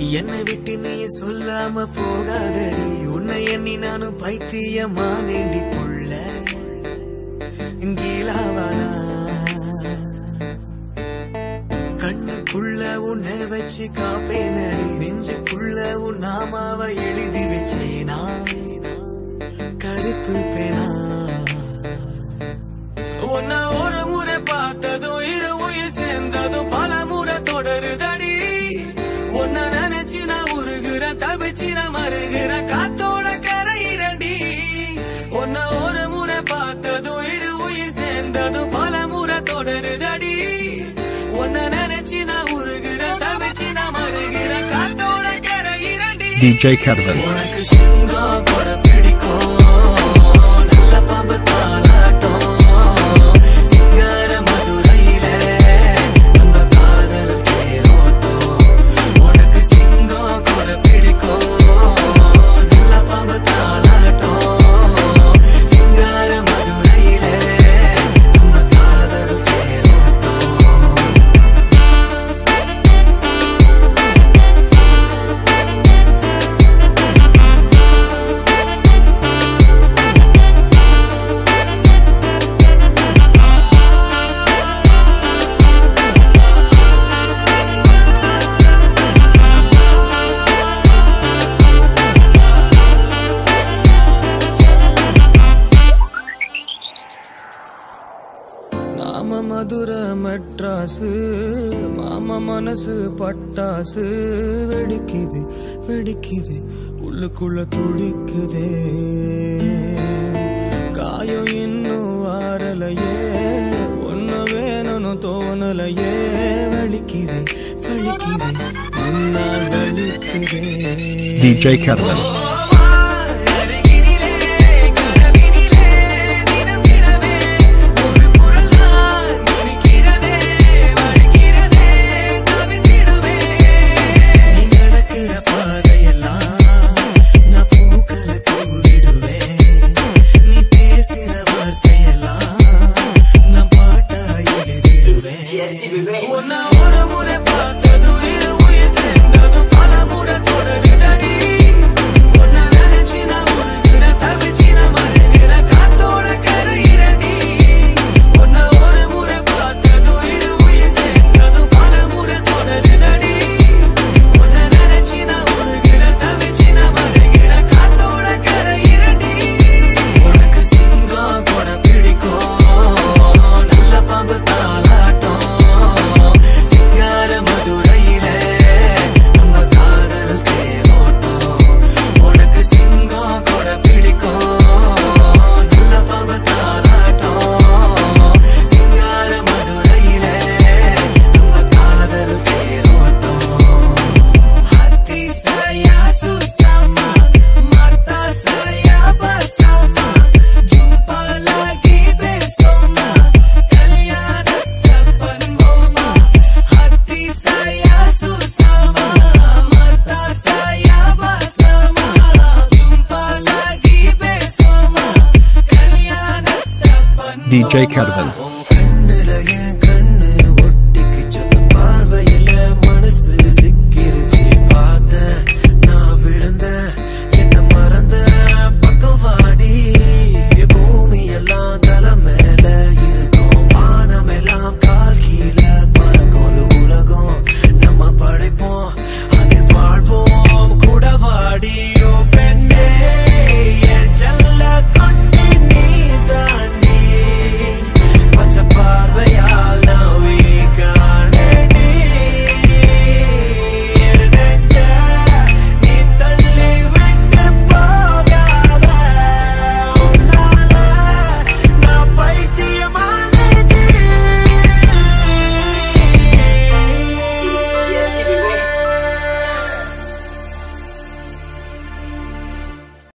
என்னை விட்டு நீ சொல்லாம போகாதடி உன்னை எண்ணி நானும் பைத்தியமா நீண்டி கொள்ள கீழாவானா கண்ணுக்குள்ள உன்னை வச்சு காப்பேனடி நெஞ்சுக்குள்ள உன் நாமாவை எழுதி வச்சேனா கருப்பு பேனா உன்னை ஒரு முறை பார்த்ததும் இரு உயிர் சேர்ந்ததும் பல முறை தொடருதடி உன்னை நினைச்சு நான் உருகுற தவிச்சு நான் மருகிற காத்தோட கரையிரண்டி உன்னை ஒரு முறை பார்த்ததும் இரு உயிர் சேர்ந்ததும் பல முறை தொடருதடி உன்னை நினைச்சு நான் உருகுற தவிச்சு நான் மருகிற காத்தோட கரையிரண்டி DJ Kevin. உனக்கு சிங்கம் கூட பிடிக்கும் நல்ல பாம்பு தாளாட்டம் சிங்கார மதுரையில நம்ம காதல் தேரோட்டம் உனக்கு சிங்கம் கூட பிடிக்கும் நல்ல பாம்பு தாளாட்டம் சிங்கார மதுரையில நம்ம காதல் தேரோட்டம் நாம மதுர மெட்ராசு மாம மனசு பட்டாசு வெடிக்குது வெடிக்குது உள்ளுக்குள்ள துடிக்குதே காயம் இன்னும் ஆறலையே ஒன்னு வேணும்னு தோணலையே வலிக்குது வலிக்குது முன்னால் வலிக்குதே DJ Kevin. அருகினிலே கனவினிலே தினம் தினமே ஒரு குரல் தான் நினைக்கிறதே வழிகிறதே தவித்திடுவே நீ நடக்கிற பாதையெல்லாம் நான் பூக்களை தூவிடுவேன் நீ பேசுற வார்த்தையெல்லாம் நான் பாட்டா எழுதிடுவேன் உன்னை ஒரு முறை பார்த்ததும் இரு உயிர் சேர்ந்ததும் பல முறை தொடருதடி உன்னை நினைச்சு நான் உருகுற தவிச்சு நான் மருகிற காத்தோட கரையிரடி உன்னை ஒரு முறை பார்த்ததும் இரு உயிர் சேர்ந்ததும் பல முறை தொடருதடி உன்னை நினைச்சு நான் உருகுற தவிச்சு நான் மருகிற காத்தோட கரையிரடி உனக்கு சிங்கம் கூட பிடிக்கும் நல்ல பாம்பு தாளாட்டம் சிங்கார மதுரையில நம்ம காதல் தேரோட்டம் உனக்கு சிங்கம் கூட பிடிக்கும் நல்ல பாம்பு தாளாட்டம் சிங்கார மதுரையில நம்ம காதல் தேரோட்டம் hati saya susama mata saya bersama jumpa lagi besok kalian depan rumah hati saya susama mata saya bersama jumpa lagi besok kalian depan DJ Kevin.